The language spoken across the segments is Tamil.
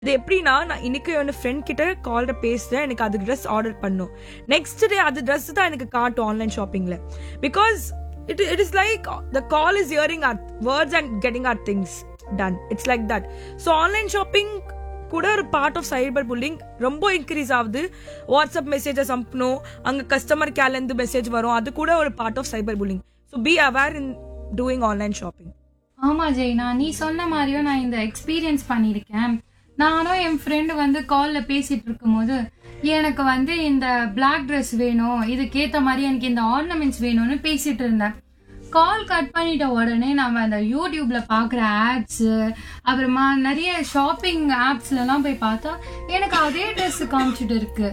இது எப்படின்னா நான் இன்னைக்கு என் ஃப்ரெண்ட் கிட்ட கால்ல பேசுறேன் எனக்கு அது ட்ரெஸ் ஆர்டர் பண்ணும் நெக்ஸ்ட் டே அது ட்ரெஸ் தான் எனக்கு காட்டும் ஆன்லைன் ஷாப்பிங்ல because it it is like the call is hearing our words and getting our things done it's like that so online shopping கூட ஒரு பார்ட் ஆஃப் சைபர் புல்லிங் ரொம்ப இன்க்ரீஸ் ஆகுது வாட்ஸ்அப் மெசேஜஸ் அனுப்பணும் அங்க கஸ்டமர் கேர்ல இருந்து மெசேஜ் வரும் அது கூட ஒரு part of cyber bullying so be aware in doing online shopping ஆமா ஜெய்னா நீ சொன்ன மாதிரியும் நான் இந்த எக்ஸ்பீரியன்ஸ் பண்ணியிருக்கேன் நானும் என் ஃப்ரெண்டு வந்து கால்ல பேசிட்டு இருக்கும்போது எனக்கு வந்து இந்த பிளாக் ட்ரெஸ் வேணும் இதுக்கேத்த மாதிரி எனக்கு இந்த ஆர்னமெண்ட்ஸ் வேணும்னு பேசிட்டு இருந்தேன் கால் கட் பண்ணிட்ட உடனே நம்ம அந்த யூடியூப்ல பாக்குற ஆட்ஸ் அப்புறமா நிறைய ஷாப்பிங் ஆப்ஸ்ல எல்லாம் போய் பார்த்தா எனக்கு அதே ட்ரெஸ் காமிச்சிட்டு இருக்கு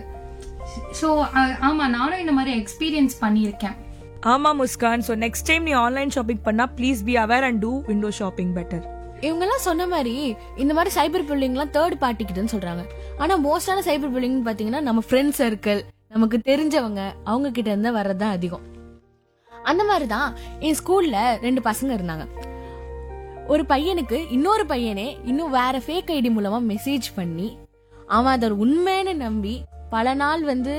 ஸோ ஆமா நானும் இந்த மாதிரி எக்ஸ்பீரியன்ஸ் பண்ணியிருக்கேன் ஆமா முஸ்கான் ஸோ நெக்ஸ்ட் டைம் நீ ஆன்லைன் ஷாப்பிங் பண்ணா please be aware and do window shopping better இவங்க எல்லாம் சொன்ன மாதிரி இந்த மாதிரி சைபர் புல்லிங்லாம் தேர்ட் பார்ட்டி கிட்டன்னு சொல்றாங்க ஆனா மோஸ்டான சைபர் புல்லிங் பாத்தீங்கன்னா நம்ம ஃப்ரெண்ட் சர்க்கிள் நமக்கு தெரிஞ்சவங்க அவங்க கிட்ட இருந்து வர்றதுதான் அதிகம் அந்த மாதிரி தான் என் ஸ்கூல்ல ரெண்டு பசங்க இருந்தாங்க ஒரு பையனுக்கு இன்னொரு பையனே இன்னும் வேற ஃபேக் ஐடி மூலமா மெசேஜ் பண்ணி அவன் அதை உண்மைன்னு நம்பி பல நாள் வந்து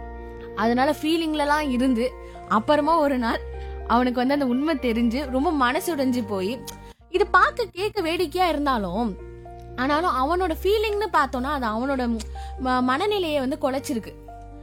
அதனால ஃபீலிங்லலாம் இருந்து அப்புறமா ஒரு நாள் அவனுக்கு வந்து அந்த உண்மை தெரிஞ்சு ரொம்ப மனசு உடைஞ்சு போய் இது பார்க்க கேட்க வேடிக்கையா இருந்தாலும் ஆனாலும் அவனோட ஃபீலிங்னு பார்த்தோம்னா அது அவனோட ம- மனநிலையை வந்து குலைச்சிருக்கு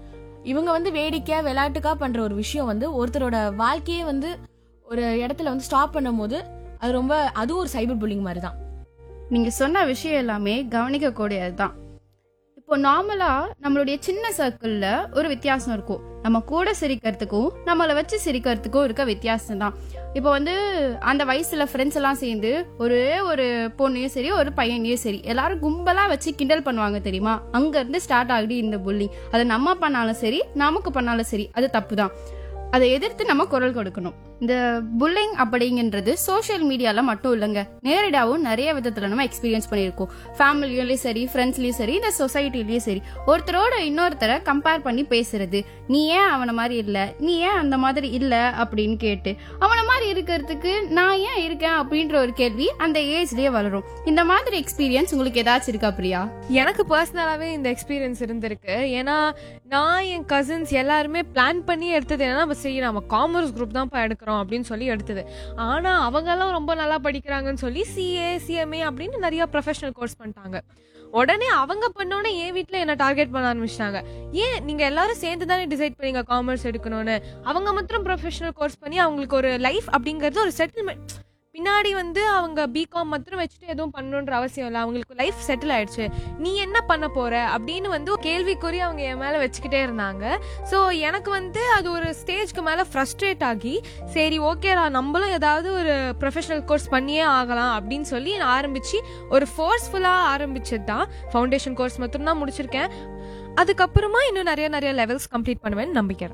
இவங்க வந்து வேடிக்கையா விளையாட்டுக்கா பண்ற ஒரு விஷயம் வந்து ஒருத்தரோட வாழ்க்கையே வந்து ஒரு இடத்துல வந்து ஸ்டாப் பண்ணும்போது அது ரொம்ப அதுவும் ஒரு சைபர் புல்லிங் மாதிரி தான் நீங்க சொன்ன விஷயம் எல்லாமே கவனிக்க கூடியதுதான் இப்போ நார்மலா நம்மளுடைய சின்ன சர்க்கிள்ல ஒரு வித்தியாசம் இருக்கும் நம்ம கூட சிரிக்கிறதுக்கும் நம்மளை வச்சு சிரிக்கிறதுக்கும் இருக்க வித்தியாசம் தான் இப்போ வந்து அந்த வயசுல ஃப்ரெண்ட்ஸ் எல்லாம் சேர்ந்து ஒரே ஒரு பொண்ணையும் சரி ஒரு பையனையும் சரி எல்லாரும் கும்பலா வச்சு கிண்டல் பண்ணுவாங்க தெரியுமா அங்க இருந்து ஸ்டார்ட் ஆகுது இந்த புள்ளி அதை நம்ம பண்ணாலும் சரி நமக்கு பண்ணாலும் சரி அது தப்பு தான் அதை எதிர்த்து நம்ம குரல் கொடுக்கணும் இந்த புல்லிங் அப்படிங்கன்றது சோஷியல் மீடியால மட்டும் இல்லைங்க நேரடியாகவும் நிறைய விதத்துல நம்ம எக்ஸ்பீரியன்ஸ் பண்ணியிருக்கோம் ஃபேமிலியிலயும் சரி ஃப்ரெண்ட்ஸ்லயும் சரி இந்த சொசைட்டிலயும் சரி ஒருத்தரோட இன்னொருத்தரை கம்பேர் பண்ணி பேசுறது நீ ஏன் அவன மாதிரி இல்ல நீ ஏன் அந்த மாதிரி இல்ல அப்படின்னு கேட்டு அவன மாதிரி இருக்கிறதுக்கு நான் ஏன் இருக்கேன் அப்படின்ற ஒரு கேள்வி அந்த ஏஜ்லயே வளரும் இந்த மாதிரி எக்ஸ்பீரியன்ஸ் உங்களுக்கு ஏதாச்சும் இருக்கா பிரியா எனக்கு பர்சனலாவே இந்த எக்ஸ்பீரியன்ஸ் இருந்திருக்கு ஏன்னா நான் என் கசின்ஸ் எல்லாருமே பிளான் பண்ணி எடுத்தது என்னன்னா நம்ம சரி நம்ம காமர்ஸ் குரூப் தான் எடுக்கிறோம் அப்படின்னு சொல்லி எடுத்தது ஆனா அவங்க எல்லாம் ரொம்ப நல்லா படிக்கிறாங்கன்னு சொல்லி சிஏ சிஎம்ஏ அப்படின்னு நிறைய ப்ரொஃபஷனல் கோர்ஸ் பண்ணிட்டாங்க உடனே அவங்க பண்ணோன்னே என் வீட்ல என்ன டார்கெட் பண்ண ஆரம்பிச்சிட்டாங்க ஏன் நீங்க எல்லாரும் சேர்ந்து தானே டிசைட் பண்ணீங்க காமர்ஸ் எடுக்கணும்னு அவங்க மாத்திரம் ப்ரொஃபஷனல் கோர்ஸ் பண்ணி அவங்களுக்கு ஒரு லைஃப் அப்படிங்கிறது ஒரு செட்டில்மெண்ட் பின்னாடி வந்து அவங்க பிகாம் மாத்திரம் வச்சுட்டு எதுவும் பண்ணணுன்ற அவசியம் இல்லை அவங்களுக்கு லைஃப் செட்டில் ஆயிடுச்சு நீ என்ன பண்ண போற அப்படின்னு வந்து ஒரு கேள்விக்குறி அவங்க என் மேல வச்சுக்கிட்டே இருந்தாங்க ஸோ எனக்கு வந்து அது ஒரு ஸ்டேஜ்க்கு மேல ஃப்ரஸ்ட்ரேட் ஆகி சரி ஓகேடா நம்மளும் ஏதாவது ஒரு ப்ரொஃபஷனல் கோர்ஸ் பண்ணியே ஆகலாம் அப்படின்னு சொல்லி நான் ஆரம்பிச்சு ஒரு ஃபோர்ஸ்ஃபுல்லாக ஆரம்பிச்சது தான் ஃபவுண்டேஷன் கோர்ஸ் மட்டும் தான் முடிச்சிருக்கேன் அதுக்கப்புறமா இன்னும் நிறைய நிறைய லெவல்ஸ் கம்ப்ளீட் பண்ணுவேன்னு நம்பிக்கிறேன்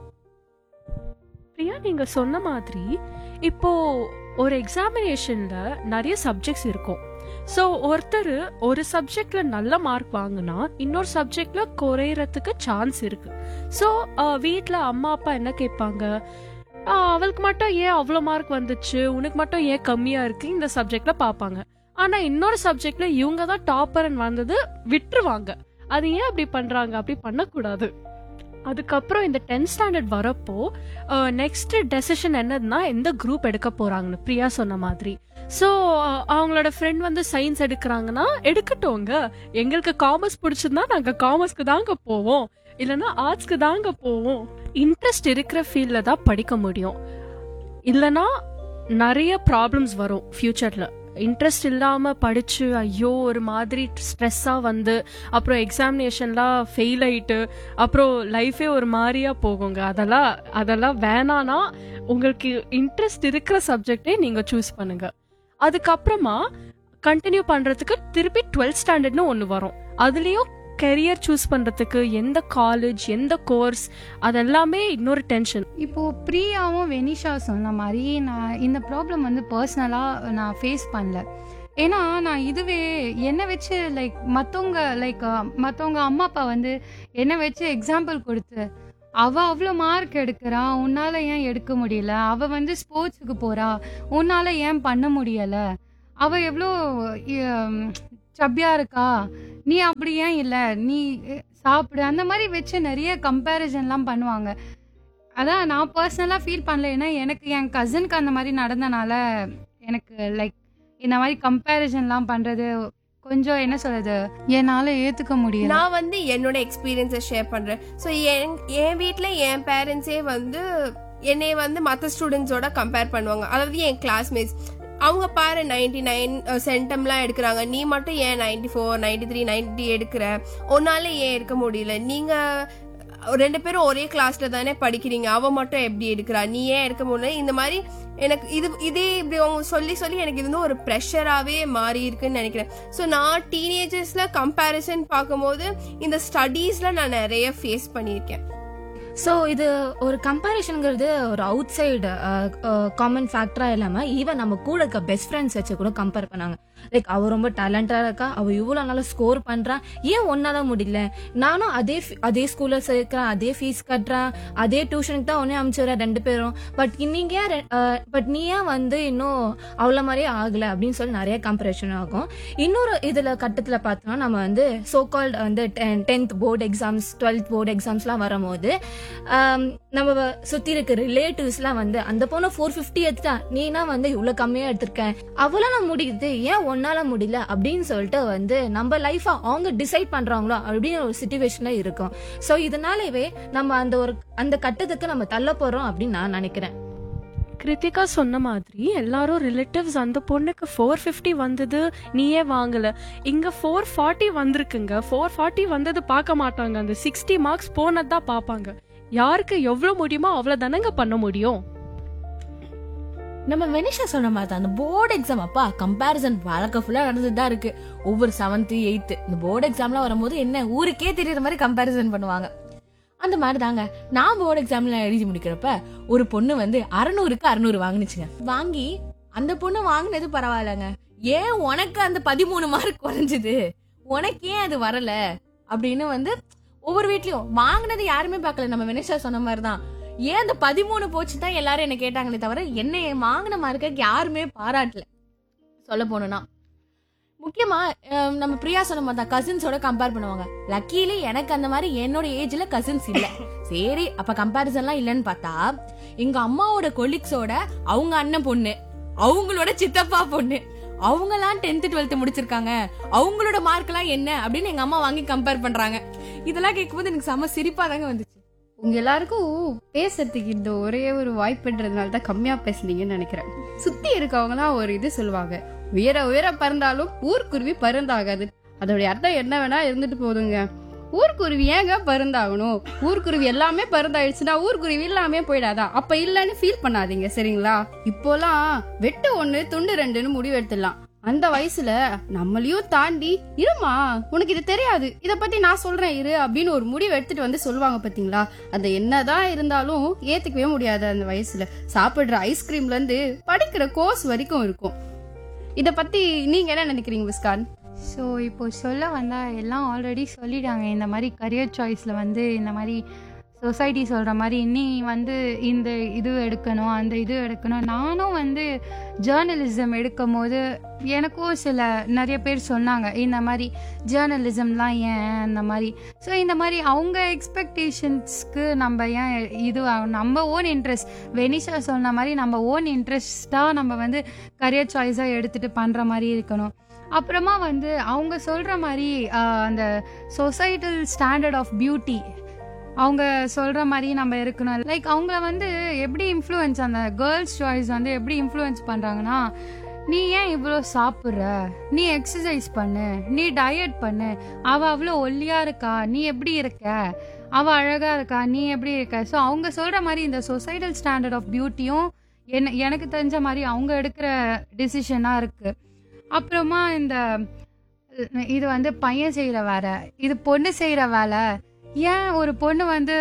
பிரியா நீங்க சொன்ன மாதிரி இப்போ ஒரு எக்ஸாமினேஷன்ல நிறைய சப்ஜெக்ட்ஸ் இருக்கும் ஸோ ஒருத்தர் ஒரு சப்ஜெக்ட்ல நல்ல மார்க் வாங்கினா இன்னொரு சப்ஜெக்ட்ல குறையறதுக்கு சான்ஸ் இருக்கு ஸோ வீட்டில் அம்மா அப்பா என்ன கேட்பாங்க "ஆஹ், அவளுக்கு மட்டும் ஏன் அவ்வளோ மார்க் வந்துச்சு உனக்கு மட்டும் ஏன் கம்மியா இருக்கு இந்த சப்ஜெக்ட்ல பார்ப்பாங்க ஆனா இன்னொரு சப்ஜெக்ட்ல இவங்க தான் டாப்பர் வந்தது விட்டுருவாங்க அது ஏன் அப்படி பண்றாங்க அப்படி பண்ணக்கூடாது அதுக்கப்புறம் இந்த டென்த் ஸ்டாண்டர்ட் வரப்போ நெக்ஸ்ட் டெசிஷன் என்னதுன்னா எந்த குரூப் எடுக்க போறாங்கன்னு பிரியா சொன்ன மாதிரி ஸோ அவங்களோட ஃப்ரெண்ட் வந்து சயின்ஸ் எடுக்கிறாங்கன்னா எடுக்கட்டோங்க எங்களுக்கு காமர்ஸ் பிடிச்சிருந்தா நாங்கள் காமர்ஸ்க்கு தாங்க போவோம் இல்லைன்னா ஆர்ட்ஸ்க்கு தாங்க போவோம் இன்ட்ரெஸ்ட் இருக்கிற ஃபீல்டில் தான் படிக்க முடியும் இல்லைன்னா நிறைய ப்ராப்ளம்ஸ் வரும் ஃப்யூச்சரில் இன்ட்ரெஸ்ட் இல்லாமல் படித்து ஐயோ ஒரு மாதிரி ஸ்ட்ரெஸ்ஸாக வந்து அப்புறம் எக்ஸாமினேஷன்லாம் ஃபெயில் ஆயிட்டு அப்புறம் லைஃபே ஒரு மாதிரியா போகுங்க அதெல்லாம் அதெல்லாம் வேணானா உங்களுக்கு இன்ட்ரெஸ்ட் இருக்கிற சப்ஜெக்டே நீங்கள் சூஸ் பண்ணுங்க அதுக்கப்புறமா கண்டினியூ பண்ணுறதுக்கு திருப்பி டுவெல்த் ஸ்டாண்டர்ட்னு ஒன்று வரும் அதுலேயும் கெரியர் சூஸ் பண்ணுறதுக்கு எந்த காலேஜ் எந்த கோர்ஸ் அதெல்லாமே இன்னொரு டென்ஷன் இப்போ பிரியாவும் வெனிஷா சொன்ன மாதிரி நான் இந்த ப்ராப்ளம் வந்து பர்சனலாக நான் ஃபேஸ் பண்ணல ஏன்னா நான் இதுவே என்னை வச்சு லைக் மற்றவங்க லைக் மற்றவங்க அம்மா அப்பா வந்து என்னை வச்சு எக்ஸாம்பிள் கொடுத்து அவ அவ்வளோ மார்க் எடுக்கிறா உன்னால ஏன் எடுக்க முடியல அவ வந்து ஸ்போர்ட்ஸுக்கு போறா உன்னால ஏன் பண்ண முடியல அவ எவ்வளோ சப்பியா இருக்கா நீ அப்படி ஏன் இல்ல நீ அஹ், சாப்பிடு அந்த மாதிரி வச்சு நிறைய கம்பேரிசன்லாம் பண்ணுவாங்க அதான் நான் பர்சனலாக ஃபீல் பண்ணல ஏன்னா எனக்கு என் கசனுக்கு அந்த மாதிரி நடந்தனால எனக்கு லைக் இந்த மாதிரி கம்பேரிசன்லாம் பண்றது கொஞ்சம் என்ன சொல்றது என்னால ஏத்துக்க முடியல நான் வந்து என்னோட எக்ஸ்பீரியன்ஸை ஷேர் பண்றேன் ஸோ என் என் வீட்டில் என் பேரண்ட்ஸே வந்து என்னை வந்து மற்ற ஸ்டூடெண்ட்ஸோட கம்பேர் பண்ணுவாங்க அதாவது என் கிளாஸ்மேட்ஸ் அவங்க பாரு நைன்டி நைன் சென்டம்லாம் எடுக்கிறாங்க நீ மட்டும் ஏன் ninety four ninety three ninety எடுக்கிற உன்னால ஏன் எடுக்க முடியல நீங்க ரெண்டு பேரும் ஒரே கிளாஸ்ல தானே படிக்கிறீங்க அவ மட்டும் எப்படி எடுக்கிறா நீ ஏன் எடுக்க முடியல இந்த மாதிரி எனக்கு இது இதே இப்படி அவங்க சொல்லி சொல்லி எனக்கு இது வந்து ஒரு ப்ரெஷராகவே மாறி இருக்குன்னு நினைக்கிறேன் ஸோ நான் டீனேஜர்ஸ்ல கம்பேரிசன் பார்க்கும்போது இந்த ஸ்டடீஸ்ல நான் நிறைய ஃபேஸ் பண்ணியிருக்கேன் ஸோ இது ஒரு கம்பேரிஷனுங்கிறது ஒரு அவுட் சைடு காமன் ஃபேக்டரா இல்லாம ஈவன் நம்ம கூட இருக்க பெஸ்ட் ஃப்ரெண்ட்ஸ் வச்சு கூட கம்பேர் பண்ணாங்க லைக் அவ ரொம்ப டேலண்டா இருக்கா அவ இவ்வளோ நல்லா ஸ்கோர் பண்றா ஏன் ஒன்னால முடியல நானும் அதே fe- அதே ஸ்கூல்ல சேர்க்கிறேன் அதே ஃபீஸ் கட்டுறேன் அதே டியூஷனுக்கு தான் ஒன்னே அனுப்பிச்சுறேன் ரெண்டு பேரும் பட் நீங்க ஏன் பட் நீ ஏன் வந்து இன்னும் அவ்வளோ மாதிரியே ஆகல அப்படின்னு சொல்லி நிறைய கம்பேரிஷன் ஆகும் இன்னொரு இதுல கட்டத்துல பார்த்தோம்னா நம்ம வந்து சோ கால்ட் வந்து tenth board exams twelfth board எக்ஸாம்ஸ்லாம் வரும்போது ஆம், நம்ம வ- சுத்தி இருக்க ரிலேட்டிவ்ஸ்லாம் வந்து அந்த பொண்ணு ஃபோர் ஃபிஃப்டி எடுத்துட்டா நீனா வந்து இவ்வளவு கம்மியா எடுத்திருக்கேன் அவளால முடியுது ஏன் ஒன்னால முடியல அப்படின்னு சொல்லிட்டு வந்து நம்ம லைஃபா அவங்க டிசைட் பண்றாங்களோ அப்படின்னு ஒரு சுச்சுவேஷன்ல இருக்கும் சோ இதனாலவே நம்ம அந்த ஒரு அந்த கட்டத்துக்கு நம்ம தள்ள போறோம் அப்படின்னு நான் நினைக்கிறேன் கிருத்திகா சொன்ன மாதிரி எல்லாரும் ரிலேட்டிவ்ஸ் அந்த பொண்ணுக்கு ஃபோர் ஃபிஃப்டி வந்தது நீயே வாங்கல இங்க ஃபோர் ஃபார்ட்டி வந்திருக்குங்க ஃபோர் ஃபார்ட்டி வந்தது பார்க்க மாட்டாங்க அந்த சிக்ஸ்டி மார்க்ஸ் போனதான் பார்ப்பாங்க யாருக்கு எவ்வளவு முடியுமோ அவ்வளவு தானங்க பண்ண முடியும் நம்ம வெனிஷா சொன்ன மாதிரி தான் அந்த போர்டு எக்ஸாம் அப்பா கம்பேரிசன் வழக்க ஃபுல்லா நடந்துட்டு தான் இருக்கு ஒவ்வொரு செவன்த் எயித் இந்த போர்டு எக்ஸாம்லாம் வரும்போது என்ன ஊருக்கே தெரியற மாதிரி கம்பேரிசன் பண்ணுவாங்க அந்த மாதிரி தாங்க நான் போர்டு எக்ஸாம்ல எழுதி முடிக்கிறப்ப ஒரு பொண்ணு வந்து அறநூறுக்கு அறநூறு வாங்குனுச்சுங்க வாங்கி அந்த பொண்ணு வாங்கினது பரவாயில்லங்க ஏன் உனக்கு அந்த பதிமூணு மார்க் குறைஞ்சது உனக்கு ஏன் அது வரல அப்படின்னு வந்து ஒவ்வொரு வீட்லயும் வாங்கினது யாருமே பார்க்கல நம்ம வெனிஷா சொன்ன மாதிரி தான் ஏன் அந்த பதிமூணு போச்சு தான் எல்லாரும் என்ன கேட்டாங்களே தவிர என்ன வாங்கின மார்க்க யாருமே பாராட்டல சொல்ல போனோம்னா முக்கியமா அஹ், நம்ம பிரியா சொன்ன மாதிரி தான் கசின்ஸோட கம்பேர் பண்ணுவாங்க லக்கீலி எனக்கு அந்த மாதிரி என்னோட ஏஜ்ல கசின்ஸ் இல்ல சரி அப்ப கம்பேரிசன்லாம் இல்லைன்னு பார்த்தா எங்க அம்மாவோட கொலிக்ஸோட அவங்க அண்ணன் பொண்ணு அவங்களோட சித்தப்பா பொண்ணு அவங்கலாம் டென்த் டுவெல்த் முடிச்சிருக்காங்க அவங்களோட மார்க் எல்லாம் என்ன அப்படின்னு எங்க அம்மா வாங்கி கம்பேர் பண்றாங்க இதெல்லாம் கேட்கும்போது எனக்கு செம சிரிப்பா தாங்க வந்துச்சு உங்க எல்லாருக்கும் பேசுறதுக்கு இந்த ஒரே ஒரு வாய்ப்புன்றதுனால தான் கம்மியா பேசுனீங்கன்னு நினைக்கிறேன் சுத்தி இருக்கவங்கலாம் ஒரு இது சொல்லுவாங்க உயர உயர பறந்தாலும் ஊர்க்குருவி பருந்தாகாது அதோடைய அர்த்தம் என்ன வேணா இருந்துட்டு போதுங்க ஊர்க்குருவி ஏங்க பருந்தாகணும் ஊர்க்குருவி எல்லாமே பருந்தாயிடுச்சுன்னா ஊர்க்குருவி இல்லாமே போயிடாதா அப்ப இல்லைன்னு ஃபீல் பண்ணாதீங்க சரிங்களா இப்போலாம் வெட்டு ஒண்ணு துண்டு ரெண்டுன்னு முடிவு எடுத்துடலாம் அந்த வயசுல நம்மளையும் தாண்டி இருமா உனக்கு இது தெரியாது இத பத்தி நான் சொல்றேன் இரு அப்படின்னு ஒரு முடிவு எடுத்துட்டு வந்து சொல்லுவாங்க பாத்தீங்களா அது என்னதான் இருந்தாலும் ஏத்துக்கவே முடியாது அந்த வயசுல சாப்பிடுற ஐஸ்கிரீம்ல இருந்து படிக்கிற கோர்ஸ் வரைக்கும் இருக்கும் இத பத்தி நீங்க என்ன நினைக்கிறீங்க விஸ்கான் ஸோ இப்போ சொல்ல வந்தா எல்லாம் ஆல்ரெடி சொல்லிட்டாங்க இந்த மாதிரி கரியர் சாய்ஸில் வந்து இந்த மாதிரி சொசைட்டி சொல்கிற மாதிரி நீ வந்து இந்த இது எடுக்கணும் அந்த இது எடுக்கணும் நானும் வந்து ஜேர்னலிசம் எடுக்கும் போது எனக்கும் சில நிறைய பேர் சொன்னாங்க இந்த மாதிரி ஜேர்னலிசம்லாம் ஏன் அந்த மாதிரி ஸோ இந்த மாதிரி அவங்க எக்ஸ்பெக்டேஷன்ஸ்க்கு நம்ம ஏன் இது ஆகணும்? நம்ம ஓன் இன்ட்ரெஸ்ட் வெனிஷா சொன்ன மாதிரி நம்ம ஓன் இன்ட்ரெஸ்டாக நம்ம வந்து கரியர் சாய்ஸாக எடுத்துகிட்டு பண்ணுற மாதிரி இருக்கணும் அப்புறமா வந்து அவங்க சொல்கிற மாதிரி ஆஹ், அந்த சொசைட்டல் ஸ்டாண்டர்ட் ஆஃப் பியூட்டி அவங்க சொல்கிற மாதிரி நம்ம இருக்கணும் லைக் அவங்கள வந்து எப்படி இன்ஃப்ளூயன்ஸ் அந்த கேர்ள்ஸ் சாய்ஸ் வந்து எப்படி இன்ஃப்ளூயன்ஸ் பண்ணுறாங்கன்னா நீ ஏன் இவ்வளோ சாப்பிட்ற நீ எக்ஸசைஸ் பண்ணு நீ டயட் பண்ணு அவள் அவ்வளோ ஒல்லியாக இருக்கா நீ எப்படி இருக்க அவள் அழகாக இருக்கா நீ எப்படி இருக்க ஸோ அவங்க சொல்கிற மாதிரி இந்த சொசைட்டல் ஸ்டாண்டர்ட் ஆஃப் பியூட்டியும் என்ன எனக்கு தெரிஞ்ச மாதிரி அவங்க எடுக்கிற டிசிஷனாக இருக்குது அப்புறமா இந்த அஹ், இது வந்து பையன் செய்கிற வேலை இது பொண்ணு செய்கிற வேலை ஏன் ஒரு பொண்ணு வந்து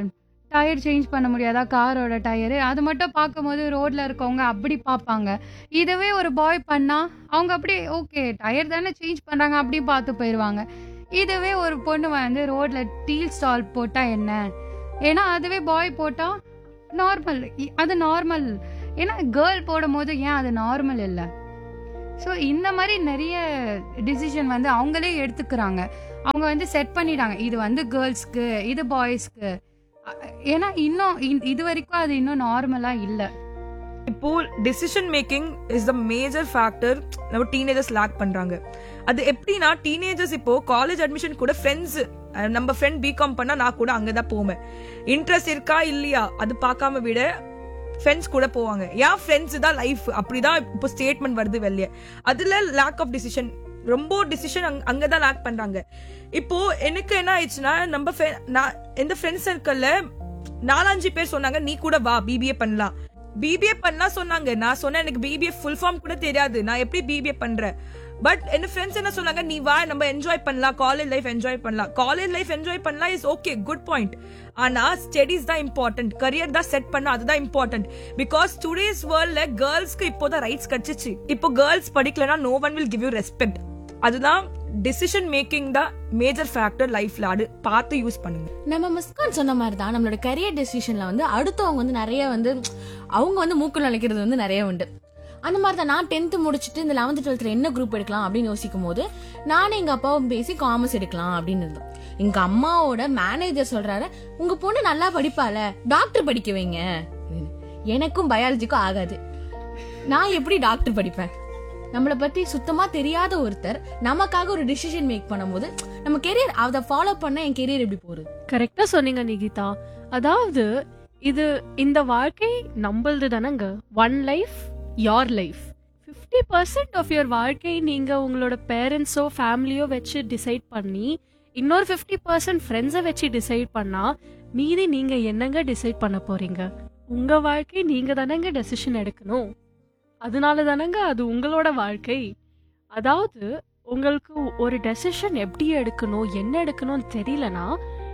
டயர் சேஞ்ச் பண்ண முடியாதா காரோட டயரு அது மட்டும் பார்க்கும்போது ரோட்ல இருக்கவங்க அப்படி பார்ப்பாங்க இதுவே ஒரு பாய் பண்ணா அவங்க அப்படி ஓகே டயர் தானே சேஞ்ச் பண்றாங்க அப்படி பார்த்து போயிடுவாங்க இதுவே ஒரு பொண்ணு வந்து ரோட்ல டீல் ஸ்டால் போட்டா என்ன ஏன்னா அதுவே பாய் போட்டா நார்மல் அது நார்மல் ஏன்னா கேர்ள் போடும் போது ஏன் அது நார்மல் இல்லை ஸோ இந்த மாதிரி நிறைய டிசிஷன் வந்து அவங்களே எடுத்துக்கிறாங்க அவங்க வந்து செட் பண்ணிட்டாங்க இது வந்து கேர்ள்ஸ்க்கு இது பாய்ஸ்க்கு ஏன்னா இன்னும் இ- இது வரைக்கும் அது இன்னும் நார்மலா இல்லை இப்போ decision making is the major factor நம்ம டீனேஜர்ஸ் லேக் பண்றாங்க அது எப்படின்னா டீனேஜர்ஸ் இப்போ காலேஜ் அட்மிஷன் கூட ஃப்ரெண்ட்ஸ் நம்ம ஃப்ரெண்ட் பிகாம் பண்ணா நான் கூட அங்கதான் போவேன் இன்ட்ரெஸ்ட் இருக்கா இல்லையா அது பார்க்காம விட ஃப்ரெண்ட்ஸ் கூட போவாங்க ஏன் ஃப்ரெண்ட்ஸ் தான் லைஃப் அப்படிதான் இப்போ ஸ்டேட்மெண்ட் வருது வெளியே அதுல லேக் ஆஃப் டிசிஷன் ரொம்ப டிசிஷன் அங்கதான் லேக் பண்றாங்க இப்போ எனக்கு என்ன ஆயிடுச்சுன்னா நம்ம friend- நான் எந்த ஃப்ரெண்ட்ஸ் சர்க்கிள்ல நாலஞ்சு பேர் சொன்னாங்க நீ கூட வா பிபிஏ பண்ணலாம் பிபிஏ பண்ணலாம் சொன்னாங்க நான் சொன்னேன் எனக்கு பிபிஏ ஃபுல் ஃபார்ம் கூட தெரியாது நான் எப்படி பிபிஏ பண்றேன் பட் என்ன ஃப்ரெண்ட்ஸ் என்ன சொன்னாங்க நீ வா நம்ம என்ஜாய் பண்ணலாம் காலேஜ் லைஃப் என்ஜாய் பண்ணலாம் காலேஜ் லைஃப் என்ஜாய் பண்ணலாம் இஸ் ஓகே குட் பாயிண்ட் ஆனா ஸ்டடிஸ் தான் இம்பார்ட்டன்ட் கரியர் தான் செட் பண்ண அதுதான் இம்பார்ட்டன்ட் பிகாஸ் டுடேஸ் வேர்ல்ட்ல கேர்ள்ஸ்க்கு இப்போதான் ரைட்ஸ் கிடைச்சிச்சு இப்போ கேர்ள்ஸ் படிக்கலனா no one will give you respect அதுதான் டிசிஷன் மேக்கிங் தான் மேஜர் ஃபேக்டர் லைஃப்ல அது பார்த்து யூஸ் பண்ணுங்க நம்ம மிஸ்கான் சொன்ன மாதிரி தான் நம்மளோட கரியர் டெசிஷன்ல வந்து அடுத்தவங்க வந்து நிறைய வந்து அவங்க வந்து மூக்கு நினைக்கிறது வந்து நிறைய உண்டு அந்த மாதிரி தான் நான் டென்த்து முடிச்சுட்டு இந்த லெவன்த் டுவெல்த்ல என்ன குரூப் எடுக்கலாம் அப்படின்னு யோசிக்கும் போது நானும் எங்க அப்பாவும் பேசி காமர்ஸ் எடுக்கலாம் அப்படின்னு இருந்தோம் எங்க அம்மாவோட மேனேஜர் சொல்றாரு உங்க பொண்ணு நல்லா படிப்பால டாக்டர் படிக்க வைங்க அப்படின்னு. எனக்கும் பயாலஜிக்கும் ஆகாது நான் எப்படி டாக்டர் படிப்பேன் நம்மளை பத்தி சுத்தமா தெரியாத ஒருத்தர் நமக்காக ஒரு டிசிஷன் மேக் பண்ணும்போது நம்ம கெரியர் அதை ஃபாலோ பண்ண என் கெரியர் எப்படி போகுது கரெக்டா சொன்னீங்க நிகிதா அதாவது இது இந்த வாழ்க்கை நம்மளது தானங்க one life your life fifty percent of your வாழ்க்கை நீங்க உங்களோட பேரண்ட்ஸோ ஃபேமிலியோ வச்சு டிசைட் பண்ணி இன்னொரு ஃபிஃப்டி பர்சன்ட் ஃப்ரெண்ட்ஸை வச்சு டிசைட் பண்ணா மீதி நீங்க என்னங்க டிசைட் பண்ண போறீங்க உங்க வாழ்க்கை நீங்க தானங்க டெசிஷன் எடுக்கணும் அதனால தானங்க அது உங்களோட வாழ்க்கை அதாவது உங்களுக்கு ஒரு டெசிஷன் எப்படி எடுக்கணும் என்ன எடுக்கணும்னு தெரியலனா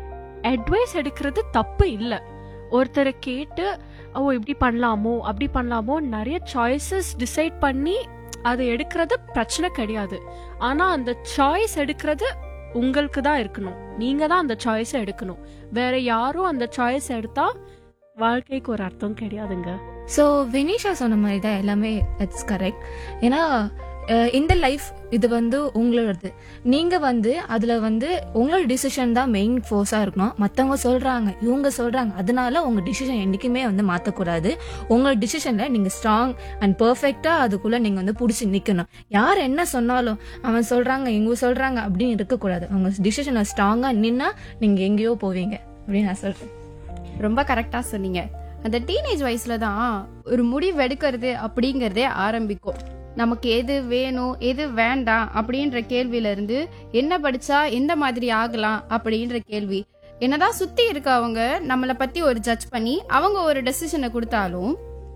அட்வைஸ் எடுக்கிறது தப்பு இல்லை ஒருத்தரை கேட்டு ஓ இப்படி பண்ணலாமோ அப்படி பண்ணலாமோ நிறைய சாய்ஸஸ் டிசைட் பண்ணி அதை எடுக்கிறது பிரச்சனை கிடையாது ஆனா அந்த சாய்ஸ் எடுக்கிறது உங்களுக்கு தான் இருக்கணும் நீங்க தான் அந்த சாய்ஸை எடுக்கணும் வேற யாரும் அந்த சாய்ஸ் எடுத்தா வாழ்க்கைக்கு ஒரு அர்த்தம் கிடையாதுங்க ஸோ வினிஷா சொன்ன மாதிரி தான் எல்லாமே இட்ஸ் கரெக்ட் ஏன்னா அஹ், இந்த லைஃப் இது வந்து உங்களோடது நீங்க வந்து அதுல வந்து உங்களோட டிசிஷன் தான் மெயின் ஃபோர்ஸா இருக்கணும் மத்தவங்க சொல்றாங்க இவங்க சொல்றாங்க அதனால உங்க டிசிஷன் என்னைக்குமே வந்து மாத்தக்கூடாது உங்களோட டிசிஷன்ல நீங்க ஸ்ட்ராங் அண்ட் பெர்ஃபெக்டா அதுக்குள்ள நீங்க வந்து புடிச்சு நிக்கணும் யார் என்ன சொன்னாலும் அவன் சொல்றாங்க இவங்க சொல்றாங்க அப்படின்னு இருக்கக்கூடாது உங்க டிசிஷனை ஸ்ட்ராங்கா நின்னா நீங்க எங்கேயோ போவீங்க அப்படின்னு நான் சொல்றேன் ரொம்ப கரெக்டா சொன்னீங்க அந்த டீனேஜ் வயசுல தான் ஒரு முடிவு எடுக்கிறது அப்படிங்கறதே ஆரம்பிக்கும் நமக்கு எது வேணும் எது வேண்டாம் அப்படின்ற கேள்வியில இருந்து என்ன படிச்சா எந்த மாதிரி ஆகலாம் அப்படின்ற கேள்வி என்னதான் சுத்தி இருக்கவங்க நம்மளை பத்தி ஒரு ஜட்ஜ் பண்ணி அவங்க ஒரு டெசிஷனை கொடுத்தாலும்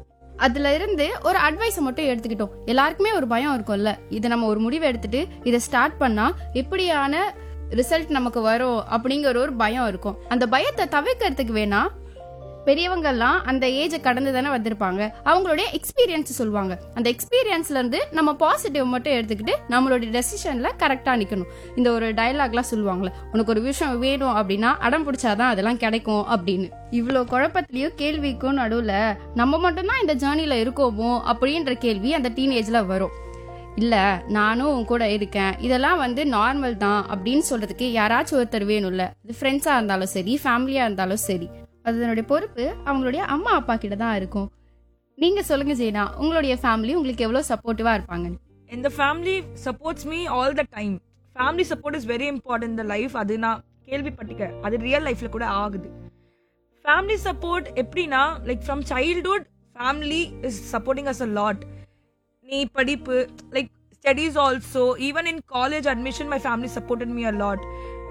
அதுல இருந்து ஒரு அட்வைஸை மட்டும் எடுத்துக்கிட்டோம் எல்லாருக்குமே ஒரு பயம் இருக்கும்ல இதை நம்ம ஒரு முடிவு எடுத்துட்டு இதை ஸ்டார்ட் பண்ணா எப்படியான ரிசல்ட் நமக்கு வரும் அப்படிங்கிற ஒரு பயம் இருக்கும் அந்த பயத்தை தவிர்க்கிறதுக்கு வேணா பெரியவங்கெல்லாம் அந்த ஏஜை கடந்து தானே வந்திருப்பாங்க அவங்களுடைய எக்ஸ்பீரியன்ஸ் சொல்லுவாங்க அந்த எக்ஸ்பீரியன்ஸ்ல இருந்து நம்ம பாசிட்டிவ் மட்டும் எடுத்துக்கிட்டு நம்மளுடைய டெசிஷன்ல கரெக்டா நிக்கணும் இந்த ஒரு டயலாக்லாம் சொல்லுவாங்கல்ல உனக்கு ஒரு விஷயம் வேணும் அப்படின்னா அடம் பிடிச்சாதான் அதெல்லாம் கிடைக்கும் அப்படின்னு இவ்வளோ குழப்பத்திலயும் கேள்விக்கும் நடுவுல நம்ம மட்டும்தான் இந்த ஜேர்னில இருக்கோமோ அப்படின்ற கேள்வி அந்த டீனேஜ்ல வரும் இல்ல நானும் உன் கூட இருக்கேன் இதெல்லாம் வந்து நார்மல் தான் அப்படின்னு சொல்றதுக்கு யாராச்சும் ஒருத்தர் வேணும்ல இது ஃப்ரெண்ட்ஸா இருந்தாலும் சரி ஃபேமிலியா இருந்தாலும் சரி அதனுடைய பொறுப்பு அவங்களுடைய அம்மா அப்பா கிட்ட தான் இருக்கும் நீங்க சொல்லுங்க ஜெய்னா உங்களுடைய ஃபேமிலி உங்களுக்கு எவ்வளவு சப்போர்ட்டிவா இருப்பாங்க இந்த family supports me all the time family support is very important இந்த லைஃப் அது நான் கேள்விப்பட்டிருக்க அது ரியல் லைஃப்ல கூட ஆகுது ஃபேமிலி சப்போர்ட் எப்படின்னா like from childhood family is supporting us a lot நீ படிப்பு like studies also even in college admission my family supported me a lot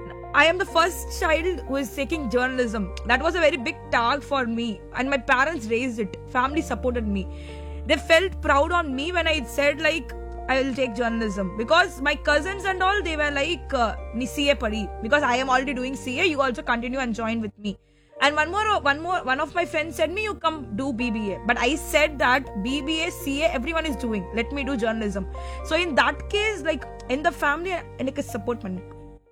I am the first child who is taking journalism. That was a very big task for me, and my parents raised it. Family supported me. They felt proud on me when I said like I will take journalism because my cousins and all they were like uh, "Ni CA padi because I am already doing CA. You also continue and join with me. And one more, one more, one of my friends said me, you come do BBA. But I said that BBA, CA, everyone is doing. Let me do journalism. So in that case, like in the family, எனக்கு support பண்ணு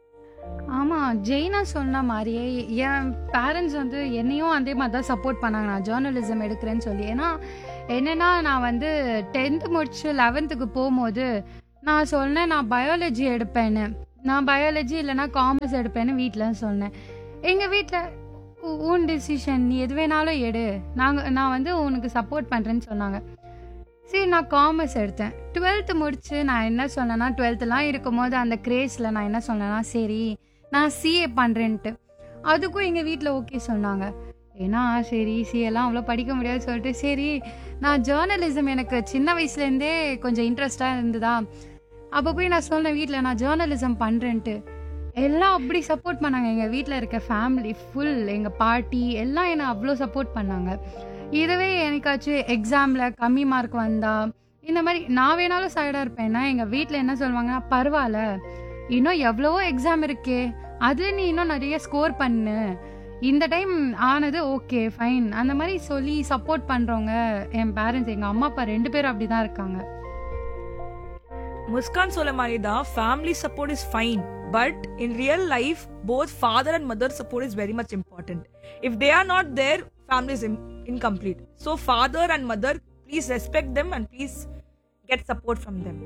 ஆமா ஜெயினா சொன்ன மாதிரியே என் பேரண்ட்ஸ் வந்து என்னையும் அதே மாதிரி தான் சப்போர்ட் பண்ணாங்க நான் ஜேர்னலிசம் எடுக்கிறேன்னு சொல்லி ஏன்னா என்னன்னா நான் வந்து டென்த்து முடிச்சு லெவன்த்துக்கு போகும்போது நான் சொன்னேன் நான் பயாலஜி எடுப்பேன்னு நான் பயாலஜி இல்லைன்னா காமர்ஸ் எடுப்பேன்னு வீட்டில் சொன்னேன் எங்கள் வீட்டில் உன் டிசிஷன் நீ எது வேணாலும் எடு நாங்கள் நான் வந்து உனக்கு சப்போர்ட் பண்ணுறேன்னு சொன்னாங்க சரி நான் காமர்ஸ் எடுத்தேன் டுவெல்த்து முடிச்சு நான் என்ன சொன்னேன்னா டுவெல்த்துலாம் இருக்கும்போது அந்த கிரேஸில் நான் என்ன சொன்னேன்னா சரி நான் சிஏ பண்ணுறேன்ட்டு அதுக்கும் எங்கள் வீட்டில் ஓகே சொன்னாங்க ஏன்னா சரி சிஏலாம் அவ்வளோ படிக்க முடியாது சொல்லிட்டு சரி நான் ஜேர்னலிசம் எனக்கு சின்ன வயசுலேருந்தே கொஞ்சம் இன்ட்ரெஸ்டாக இருந்ததா அப்போ போய் நான் சொன்னேன் வீட்டில் நான் ஜேர்னலிசம் பண்ணுறேன்ட்டு எல்லாம் அப்படி சப்போர்ட் பண்ணாங்க எங்கள் வீட்டில் இருக்க ஃபேமிலி ஃபுல் எங்கள் பாட்டி எல்லாம் என்னை அவ்வளோ சப்போர்ட் பண்ணாங்க இதுவே எனக்காச்சும் எக்ஸாமில் கம்மி மார்க் வந்தா இந்த மாதிரி நான் வேணாலும் சைடாக இருப்பேன்னா எங்கள் வீட்டில் என்ன சொல்லுவாங்கன்னா பரவாயில்ல இன்னும் எவ்வளவோ எக்ஸாம் இருக்கே அதில் நீ இன்னும் நிறைய ஸ்கோர் பண்ணு இந்த டைம் ஆனது ஓகே ஃபைன் அந்த மாதிரி சொல்லி சப்போர்ட் பண்ணுறவங்க என் பேரண்ட்ஸ் எங்கள் அம்மா அப்பா ரெண்டு பேரும் அப்படி தான் இருக்காங்க முஸ்கான் சொல்ல மாதிரி தான் family support is fine but in real life both father and mother support is very much important if they are not there family is incomplete so father and mother please respect them and please get support from them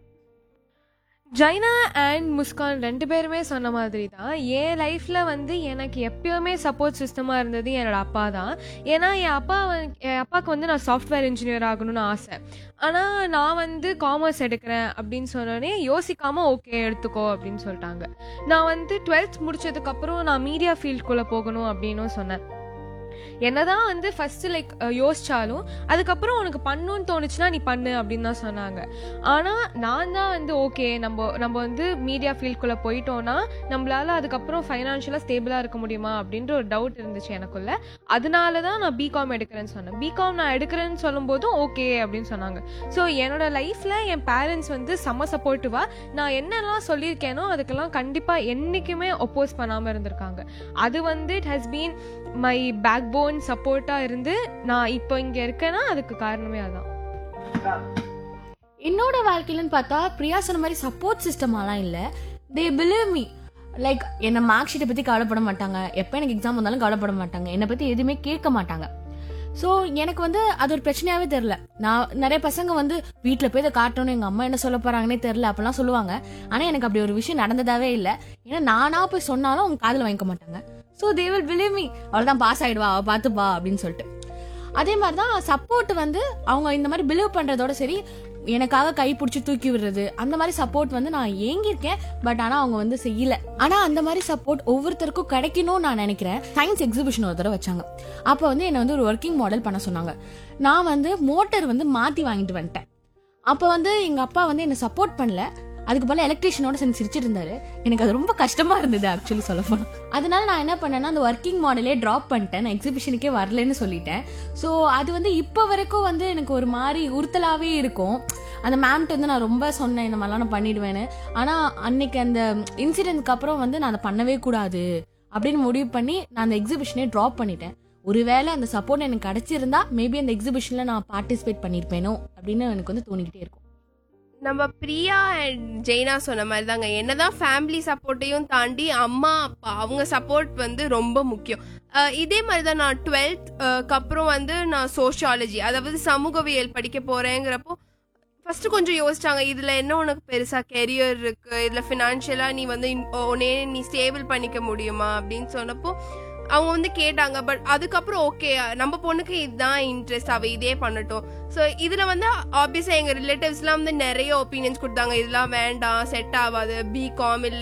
Jaina and Muskan ரெண்டு பேருமே சொன்ன மாதிரி தான் என் லைஃப்பில் வந்து எனக்கு எப்பயுமே சப்போர்ட் சிஸ்டமாக இருந்தது என்னோட அப்பா தான் ஏன்னா என் அப்பா வந்து என் அப்பாவுக்கு வந்து நான் சாஃப்ட்வேர் இன்ஜினியர் ஆகணும்னு ஆசை ஆனால் நான் வந்து காமர்ஸ் எடுக்கிறேன் அப்படின்னு சொன்னோடனே யோசிக்காமல் ஓகே எடுத்துக்கோ அப்படின்னு சொல்லிட்டாங்க நான் வந்து டுவெல்த் முடிச்சதுக்கப்புறம் நான் மீடியா ஃபீல்டுக்குள்ளே போகணும் அப்படின்னும் சொன்னேன் என்னதான் வந்து ஃபர்ஸ்ட் லைக் யோசிச்சாலும் அதுக்கப்புறம் உனக்கு பண்ணணும்னு தோணுச்சுன்னா நீ பண்ணு அப்படின்னு தான் சொன்னாங்க ஆனால் நான் தான் வந்து ஓகே நம்ம நம்ம வந்து மீடியா ஃபீல்டுக்குள்ளே போயிட்டோம்னா நம்மளால அதுக்கப்புறம் ஃபைனான்ஷியலாக ஸ்டேபிளாக இருக்க முடியுமா அப்படின்ற ஒரு டவுட் இருந்துச்சு எனக்குள்ள அதனால தான் நான் பிகாம் எடுக்கிறேன்னு சொன்னேன் பிகாம் நான் எடுக்கிறேன்னு சொல்லும்போதும் ஓகே அப்படின்னு சொன்னாங்க ஸோ என்னோட லைஃப்பில் என் பேரண்ட்ஸ் வந்து செம்ம சப்போர்ட்டிவா நான் என்னெல்லாம் சொல்லியிருக்கேனோ அதுக்கெல்லாம் கண்டிப்பாக என்றைக்குமே ஒப்போஸ் பண்ணாமல் இருந்திருக்காங்க அது வந்து it has been my backbone சப்போர்ட்டாக இருந்து நான் இப்போ இங்கே இருக்கேன்னா அதுக்கு காரணமே அதான் என்னோட வாழ்க்கையிலன்னு பார்த்தா பிரியா சொன்ன மாதிரி சப்போர்ட் சிஸ்டமாலாம் இல்லை தே பிலீவ் மீ லைக் என்ன மார்க் ஷீட்டை பற்றி கவலைப்பட மாட்டாங்க எப்போ எனக்கு எக்ஸாம் வந்தாலும் கவலைப்பட மாட்டாங்க என்னை பற்றி எதுவுமே கேட்க மாட்டாங்க ஸோ எனக்கு வந்து அது ஒரு பிரச்சனையாவே தெரில நான் நிறைய பசங்க வந்து வீட்டில் போய் இதை காட்டணும் எங்கள் அம்மா என்ன சொல்ல போறாங்கன்னே தெரில அப்படிலாம் சொல்லுவாங்க ஆனால் எனக்கு அப்படி ஒரு விஷயம் நடந்ததாவே இல்லை ஏன்னா நானா போய் சொன்னாலும் அவங்க காதில் வாங்கிக்க மாட்டாங்க so they will believe me அவள் பாஸ் ஆயிடுவா அவள் பார்த்துப்பா அப்படின்னு சொல்லிட்டு அதே மாதிரி தான் சப்போர்ட் வந்து அவங்க இந்த மாதிரி பிலீவ் பண்றதோட சரி எனக்காக கை பிடிச்சி தூக்கி விடுறது அந்த மாதிரி சப்போர்ட் வந்து நான் ஏங்கியிருக்கேன் பட் ஆனா அவங்க வந்து செய்யல ஆனா அந்த மாதிரி சப்போர்ட் ஒவ்வொருத்தருக்கும் கிடைக்கணும்னு நான் நினைக்கிறேன் சயின்ஸ் எக்ஸிபிஷன் ஒரு தடவை வச்சாங்க அப்போ வந்து என்னை வந்து ஒரு ஒர்க்கிங் மாடல் பண்ண சொன்னாங்க நான் வந்து மோட்டர் வந்து மாத்தி வாங்கிட்டு வந்துட்டேன் அப்போ வந்து எங்க அப்பா வந்து என்னை சப்போர்ட் பண்ணல அதுக்கு போல எலக்ட்ரிஷியனோட சேர்ந்து சிரிச்சிட்டு இருந்தாரு எனக்கு அது ரொம்ப கஷ்டமா இருந்தது ஆக்சுவலி சொல்ல போனா அதனால நான் என்ன பண்ணேன்னா அந்த ஒர்க்கிங் மாடலே டிராப் பண்ணிட்டேன் நான் எக்ஸிபிஷனுக்கே வரலன்னு சொல்லிட்டேன் ஸோ அது வந்து இப்போ வரைக்கும் வந்து எனக்கு ஒரு மாதிரி உறுத்தலாவே இருக்கும் அந்த மேம்கிட்ட வந்து நான் ரொம்ப சொன்னேன் இந்த மாதிரிலாம் நான் பண்ணிடுவேன்னு ஆனா அன்னைக்கு அந்த இன்சிடென்ட்க்கு அப்புறம் வந்து நான் அதை பண்ணவே கூடாது அப்படின்னு முடிவு பண்ணி நான் அந்த எக்ஸிபிஷனே ட்ராப் பண்ணிட்டேன் ஒருவேளை அந்த சப்போர்ட் எனக்கு கிடைச்சிருந்தா மேபி அந்த எக்ஸிபிஷன்ல நான் பார்ட்டிசிபேட் பண்ணியிருப்பேனோ அப்படின்னு எனக்கு வந்து தோணிக்கிட்டே இருக்கும் நம்ம பிரியா அண்ட் ஜெய்னா சொன்ன மாதிரி தாங்க என்னதான் ஃபேமிலி சப்போர்ட்டையும் தாண்டி அம்மா அப்பா அவங்க சப்போர்ட் வந்து ரொம்ப முக்கியம் அஹ் இதே மாதிரி தான் நான் டுவெல்த் அப்புறம் வந்து நான் சோஷியாலஜி அதாவது சமூகவியல் படிக்க போறேங்கிறப்போ ஃபர்ஸ்ட் கொஞ்சம் யோசிச்சாங்க இதுல என்ன உனக்கு பெருசா கெரியர் இருக்கு இதுல ஃபினான்ஷியலா நீ வந்து இன்- உன்னையே நீ ஸ்டேபிள் பண்ணிக்க முடியுமா அப்படின்னு சொன்னப்போ அவங்க வந்து கேட்டாங்க பட் அதுக்கப்புறம் ஓகே நம்ம பொண்ணுக்கு இதுதான் இன்ட்ரெஸ்ட் அவ இதே பண்ணட்டும் ஸோ இதுல வந்து ஆப்வியஸா எங்க ரிலேட்டிவ்ஸ்லாம் வந்து நிறைய ஒப்பீனியன்ஸ் கொடுத்தாங்க இதெல்லாம் வேண்டாம் செட் ஆகாது பிகாம் இல்ல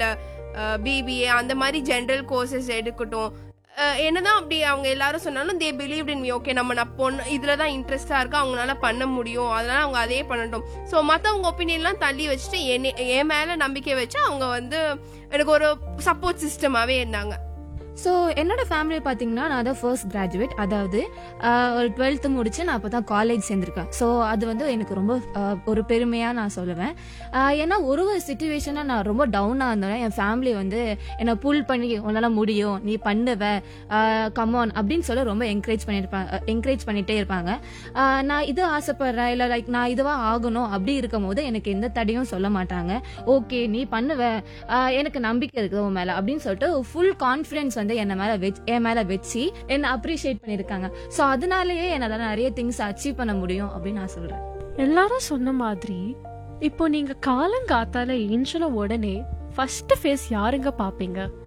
பிபிஏ அந்த மாதிரி ஜென்ரல் கோர்சஸ் எடுக்கட்டும் அஹ் என்னதான் அப்படி அவங்க எல்லாரும் சொன்னாலும் they believe in me okay நம்ம நான் பொண்ணு இதுல தான் இன்ட்ரெஸ்டா இருக்கு அவங்களால பண்ண முடியும் அதனால அவங்க அதே பண்ணட்டும் ஸோ மற்றவங்க ஒப்பீனியன்லாம் தள்ளி வச்சுட்டு என்னை என் மேல நம்பிக்கை வச்சு அவங்க வந்து எனக்கு ஒரு சப்போர்ட் சிஸ்டமாவே இருந்தாங்க ஸோ என்னோட ஃபேமிலி பார்த்தீங்கன்னா நான் தான் ஃபர்ஸ்ட் கிராஜுவேட் அதாவது ஆஹ், ஒரு டுவெல்த்து முடிச்சு நான் அப்போ தான் காலேஜ் சேர்ந்திருக்கேன் ஸோ அது வந்து எனக்கு ரொம்ப ஆஹ், ஒரு பெருமையாக நான் சொல்லுவேன் ஆஹ், ஏன்னா ஒரு ஒரு சுச்சுவேஷனாக நான் ரொம்ப டவுனாக இருந்தேன் என் ஃபேமிலி வந்து என்னை புல் பண்ணி உன்னால் முடியும் நீ பண்ணுவ கமான் அப்படின்னு சொல்ல ரொம்ப என்கரேஜ் பண்ணியிருப்பாங்க என்கரேஜ் பண்ணிகிட்டே இருப்பாங்க ஆஹ், நான் இது ஆசைப்படுறேன் இல்லை லைக் நான் இதுவாக ஆகணும் அப்படி இருக்கும் போது எனக்கு எந்த தடையும் சொல்ல மாட்டாங்க ஓகே நீ பண்ணுவ ஆஹ், எனக்கு நம்பிக்கை இருக்குது உன் மேலே அப்படின்னு சொல்லிட்டு ஃபுல் கான்ஃபிடென்ஸ் வந்து வந்து என்ன மேல வெச் என் மேல வச்சு என்ன அப்ரிஷியேட் பண்ணிருக்காங்க சோ அதனாலயே என்னால நிறைய திங்ஸ் அச்சீவ் பண்ண முடியும் அப்படின்னு நான் சொல்றேன் எல்லாரும் சொன்ன மாதிரி இப்போ நீங்க காலங்காத்தால ஏஞ்சல உடனே ஃபர்ஸ்ட் ஃபேஸ் யாருங்க பாப்பீங்க